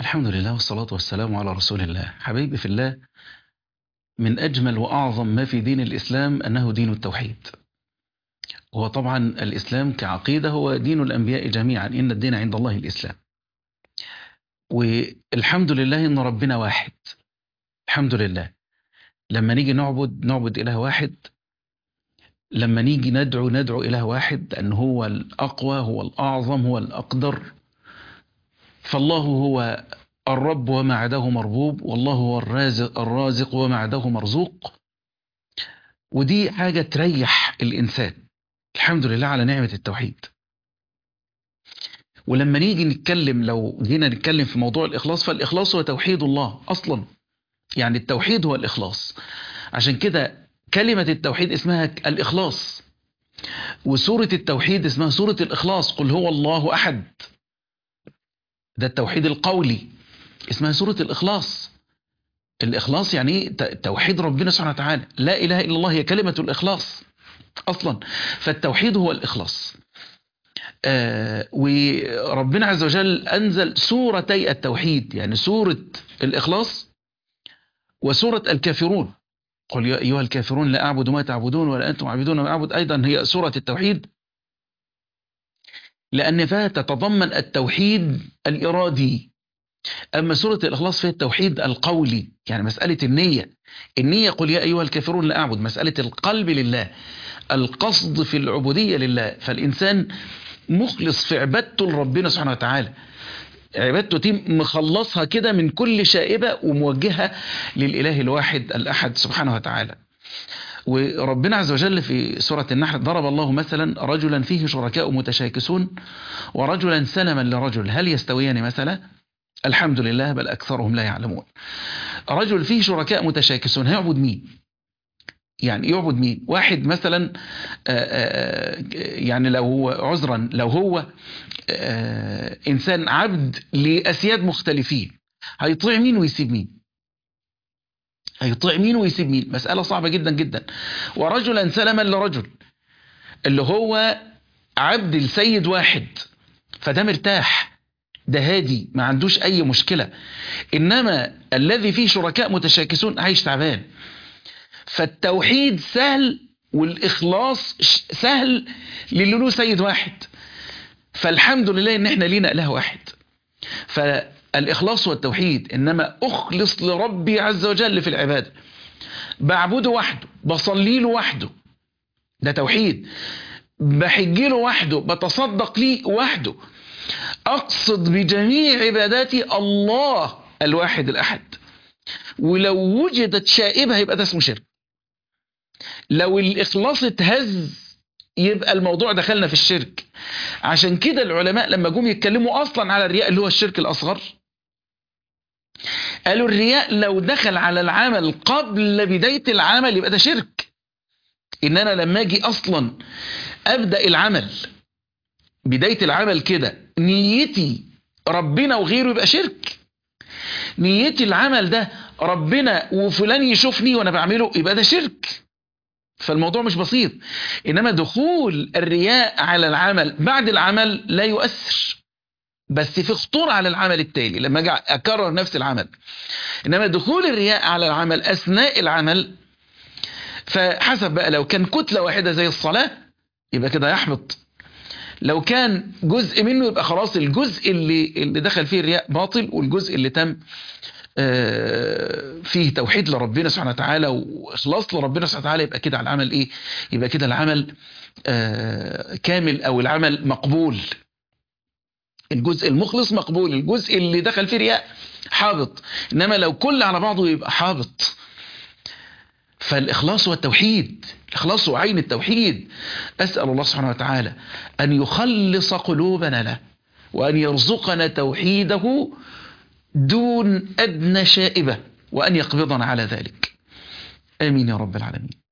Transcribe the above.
الحمد لله والصلاة والسلام على رسول الله حبيبي في الله من أجمل وأعظم ما في دين الإسلام أنه دين التوحيد هو طبعا الإسلام كعقيدة هو دين الأنبياء جميعا إن الدين عند الله الإسلام والحمد لله إن ربنا واحد الحمد لله لما نيجي نعبد نعبد إله واحد لما نيجي ندعو ندعو إله واحد أن هو الأقوى هو الأعظم هو الأقدر فالله هو الرب وما عداه مربوب والله هو الرازق, الرازق وما عداه مرزوق ودي حاجة تريح الإنسان الحمد لله على نعمة التوحيد ولما نيجي نتكلم لو جينا نتكلم في موضوع الإخلاص فالإخلاص هو توحيد الله أصلا يعني التوحيد هو الإخلاص عشان كده كلمة التوحيد اسمها الإخلاص وسورة التوحيد اسمها سورة الإخلاص قل هو الله أحد ده التوحيد القولي اسمها سورة الإخلاص الإخلاص يعني توحيد ربنا سبحانه وتعالى لا إله إلا الله هي كلمة الإخلاص أصلا فالتوحيد هو الإخلاص آه وربنا عز وجل أنزل سورتي التوحيد يعني سورة الإخلاص وسورة الكافرون قل يا أيها الكافرون لا أعبد ما تعبدون ولا أنتم عابدون ما أعبد أيضا هي سورة التوحيد لأن فيها تتضمن التوحيد الإرادي أما سورة الإخلاص فيها التوحيد القولي يعني مسألة النية النية قل يا أيها الكافرون لا أعبد مسألة القلب لله القصد في العبودية لله فالإنسان مخلص في عبادته لربنا سبحانه وتعالى عبادته دي مخلصها كده من كل شائبة وموجهة للإله الواحد الأحد سبحانه وتعالى وربنا عز وجل في سورة النحل ضرب الله مثلا رجلا فيه شركاء متشاكسون ورجلا سلما لرجل هل يستويان مثلا الحمد لله بل أكثرهم لا يعلمون رجل فيه شركاء متشاكسون هيعبد مين يعني يعبد مين واحد مثلا يعني لو هو عذرا لو هو إنسان عبد لأسياد مختلفين هيطيع مين ويسيب مين هيطيع مين ويسيب مين مسألة صعبة جدا جدا ورجلا سلما لرجل اللي هو عبد السيد واحد فده مرتاح ده هادي ما عندوش أي مشكلة إنما الذي فيه شركاء متشاكسون عايش تعبان فالتوحيد سهل والإخلاص سهل للي له سيد واحد فالحمد لله إن احنا لينا إله واحد فالإخلاص والتوحيد إنما أخلص لربي عز وجل في العبادة بعبده وحده بصلي له وحده ده توحيد بحج له وحده بتصدق ليه وحده أقصد بجميع عباداتي الله الواحد الأحد ولو وجدت شائبة يبقى ده اسمه شرك لو الإخلاص اتهز يبقى الموضوع دخلنا في الشرك عشان كده العلماء لما جم يتكلموا أصلا على الرياء اللي هو الشرك الأصغر قالوا الرياء لو دخل على العمل قبل بداية العمل يبقى ده شرك إن أنا لما أجي أصلا أبدأ العمل بداية العمل كده نيتي ربنا وغيره يبقى شرك نيتي العمل ده ربنا وفلان يشوفني وانا بعمله يبقى ده شرك فالموضوع مش بسيط انما دخول الرياء على العمل بعد العمل لا يؤثر بس في خطورة على العمل التالي لما اجي اكرر نفس العمل انما دخول الرياء على العمل اثناء العمل فحسب بقى لو كان كتلة واحدة زي الصلاة يبقى كده يحبط لو كان جزء منه يبقى خلاص الجزء اللي اللي دخل فيه الرياء باطل والجزء اللي تم فيه توحيد لربنا سبحانه وتعالى واخلاص لربنا سبحانه وتعالى يبقى كده العمل ايه يبقى كده العمل كامل او العمل مقبول الجزء المخلص مقبول الجزء اللي دخل فيه رياء حابط انما لو كل على بعضه يبقى حابط فالإخلاص والتوحيد الإخلاص عين التوحيد أسأل الله سبحانه وتعالى أن يخلص قلوبنا له وأن يرزقنا توحيده دون أدنى شائبة وأن يقبضنا على ذلك آمين يا رب العالمين